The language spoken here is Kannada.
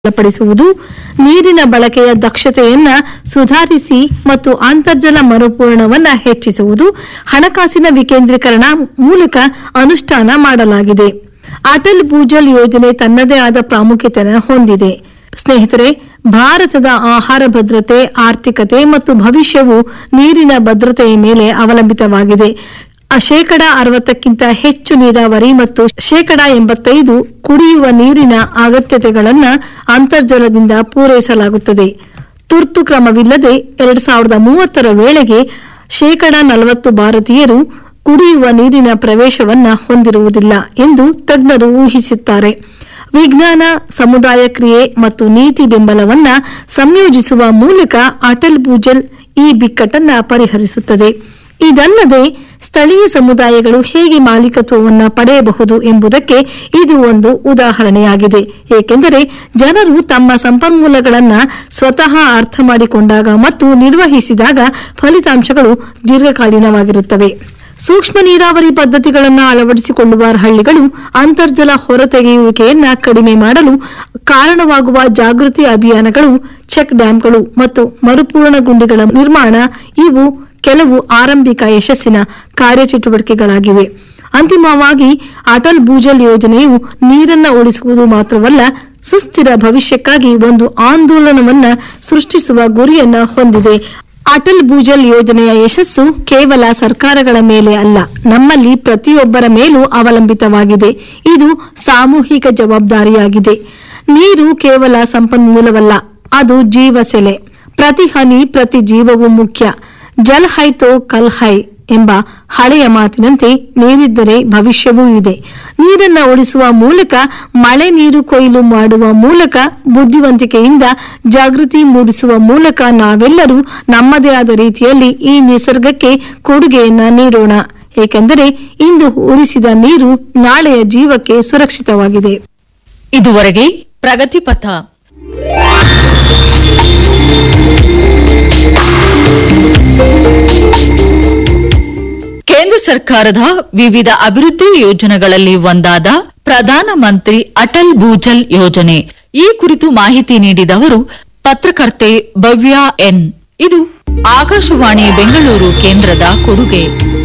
ಬಲಪಡಿಸುವುದು ನೀರಿನ ಬಳಕೆಯ ದಕ್ಷತೆಯನ್ನ ಸುಧಾರಿಸಿ ಮತ್ತು ಅಂತರ್ಜಲ ಮರುಪೂರಣವನ್ನ ಹೆಚ್ಚಿಸುವುದು ಹಣಕಾಸಿನ ವಿಕೇಂದ್ರೀಕರಣ ಮೂಲಕ ಅನುಷ್ಠಾನ ಮಾಡಲಾಗಿದೆ ಅಟಲ್ ಭೂಜಲ್ ಯೋಜನೆ ತನ್ನದೇ ಆದ ಪ್ರಾಮುಖ್ಯತೆಯನ್ನು ಹೊಂದಿದೆ ಸ್ನೇಹಿತರೆ ಭಾರತದ ಆಹಾರ ಭದ್ರತೆ ಆರ್ಥಿಕತೆ ಮತ್ತು ಭವಿಷ್ಯವು ನೀರಿನ ಭದ್ರತೆಯ ಮೇಲೆ ಅವಲಂಬಿತವಾಗಿದೆ ಆ ಶೇಕಡ ಅರವತ್ತಕ್ಕಿಂತ ಹೆಚ್ಚು ನೀರಾವರಿ ಮತ್ತು ಶೇಕಡ ಎಂಬತ್ತೈದು ಕುಡಿಯುವ ನೀರಿನ ಅಗತ್ಯತೆಗಳನ್ನ ಅಂತರ್ಜಲದಿಂದ ಪೂರೈಸಲಾಗುತ್ತದೆ ತುರ್ತು ಕ್ರಮವಿಲ್ಲದೆ ಎರಡ್ ಸಾವಿರದ ಮೂವತ್ತರ ವೇಳೆಗೆ ಶೇಕಡ ನಲವತ್ತು ಭಾರತೀಯರು ಕುಡಿಯುವ ನೀರಿನ ಪ್ರವೇಶವನ್ನ ಹೊಂದಿರುವುದಿಲ್ಲ ಎಂದು ತಜ್ಞರು ಊಹಿಸುತ್ತಾರೆ ವಿಜ್ಞಾನ ಸಮುದಾಯ ಕ್ರಿಯೆ ಮತ್ತು ನೀತಿ ಬೆಂಬಲವನ್ನ ಸಂಯೋಜಿಸುವ ಮೂಲಕ ಅಟಲ್ ಭೂಜಲ್ ಈ ಬಿಕ್ಕಟ್ಟನ್ನ ಪರಿಹರಿಸುತ್ತದೆ ಇದಲ್ಲದೆ ಸ್ಥಳೀಯ ಸಮುದಾಯಗಳು ಹೇಗೆ ಮಾಲೀಕತ್ವವನ್ನ ಪಡೆಯಬಹುದು ಎಂಬುದಕ್ಕೆ ಇದು ಒಂದು ಉದಾಹರಣೆಯಾಗಿದೆ ಏಕೆಂದರೆ ಜನರು ತಮ್ಮ ಸಂಪನ್ಮೂಲಗಳನ್ನ ಸ್ವತಃ ಅರ್ಥ ಮಾಡಿಕೊಂಡಾಗ ಮತ್ತು ನಿರ್ವಹಿಸಿದಾಗ ಫಲಿತಾಂಶಗಳು ದೀರ್ಘಕಾಲೀನವಾಗಿರುತ್ತವೆ ಸೂಕ್ಷ್ಮ ನೀರಾವರಿ ಪದ್ಧತಿಗಳನ್ನು ಅಳವಡಿಸಿಕೊಳ್ಳುವ ಹಳ್ಳಿಗಳು ಅಂತರ್ಜಲ ಹೊರತೆಗೆಯುವಿಕೆಯನ್ನ ಕಡಿಮೆ ಮಾಡಲು ಕಾರಣವಾಗುವ ಜಾಗೃತಿ ಅಭಿಯಾನಗಳು ಚೆಕ್ ಡ್ಯಾಂಗಳು ಮತ್ತು ಮರುಪೂರಣ ಗುಂಡಿಗಳ ನಿರ್ಮಾಣ ಇವು ಕೆಲವು ಆರಂಭಿಕ ಯಶಸ್ಸಿನ ಕಾರ್ಯಚಟುವಟಿಕೆಗಳಾಗಿವೆ ಅಂತಿಮವಾಗಿ ಅಟಲ್ ಭೂಜಲ್ ಯೋಜನೆಯು ನೀರನ್ನ ಉಳಿಸುವುದು ಮಾತ್ರವಲ್ಲ ಸುಸ್ಥಿರ ಭವಿಷ್ಯಕ್ಕಾಗಿ ಒಂದು ಆಂದೋಲನವನ್ನ ಸೃಷ್ಟಿಸುವ ಗುರಿಯನ್ನ ಹೊಂದಿದೆ ಅಟಲ್ ಭೂಜಲ್ ಯೋಜನೆಯ ಯಶಸ್ಸು ಕೇವಲ ಸರ್ಕಾರಗಳ ಮೇಲೆ ಅಲ್ಲ ನಮ್ಮಲ್ಲಿ ಪ್ರತಿಯೊಬ್ಬರ ಮೇಲೂ ಅವಲಂಬಿತವಾಗಿದೆ ಇದು ಸಾಮೂಹಿಕ ಜವಾಬ್ದಾರಿಯಾಗಿದೆ ನೀರು ಕೇವಲ ಸಂಪನ್ಮೂಲವಲ್ಲ ಅದು ಜೀವಸೆಲೆ ಪ್ರತಿ ಹನಿ ಪ್ರತಿ ಜೀವವೂ ಮುಖ್ಯ ಜಲ್ ಹೈ ತೋ ಕಲ್ ಹೈ ಎಂಬ ಹಳೆಯ ಮಾತಿನಂತೆ ನೀರಿದ್ದರೆ ಭವಿಷ್ಯವೂ ಇದೆ ನೀರನ್ನ ಉಳಿಸುವ ಮೂಲಕ ಮಳೆ ನೀರು ಕೊಯ್ಲು ಮಾಡುವ ಮೂಲಕ ಬುದ್ಧಿವಂತಿಕೆಯಿಂದ ಜಾಗೃತಿ ಮೂಡಿಸುವ ಮೂಲಕ ನಾವೆಲ್ಲರೂ ನಮ್ಮದೇ ಆದ ರೀತಿಯಲ್ಲಿ ಈ ನಿಸರ್ಗಕ್ಕೆ ಕೊಡುಗೆಯನ್ನ ನೀಡೋಣ ಏಕೆಂದರೆ ಇಂದು ಉಳಿಸಿದ ನೀರು ನಾಳೆಯ ಜೀವಕ್ಕೆ ಸುರಕ್ಷಿತವಾಗಿದೆ ಇದುವರೆಗೆ ಪ್ರಗತಿಪಥ ಕೇಂದ್ರ ಸರ್ಕಾರದ ವಿವಿಧ ಅಭಿವೃದ್ಧಿ ಯೋಜನೆಗಳಲ್ಲಿ ಒಂದಾದ ಪ್ರಧಾನ ಮಂತ್ರಿ ಅಟಲ್ ಭೂಜಲ್ ಯೋಜನೆ ಈ ಕುರಿತು ಮಾಹಿತಿ ನೀಡಿದವರು ಪತ್ರಕರ್ತೆ ಭವ್ಯ ಎನ್ ಇದು ಆಕಾಶವಾಣಿ ಬೆಂಗಳೂರು ಕೇಂದ್ರದ ಕೊಡುಗೆ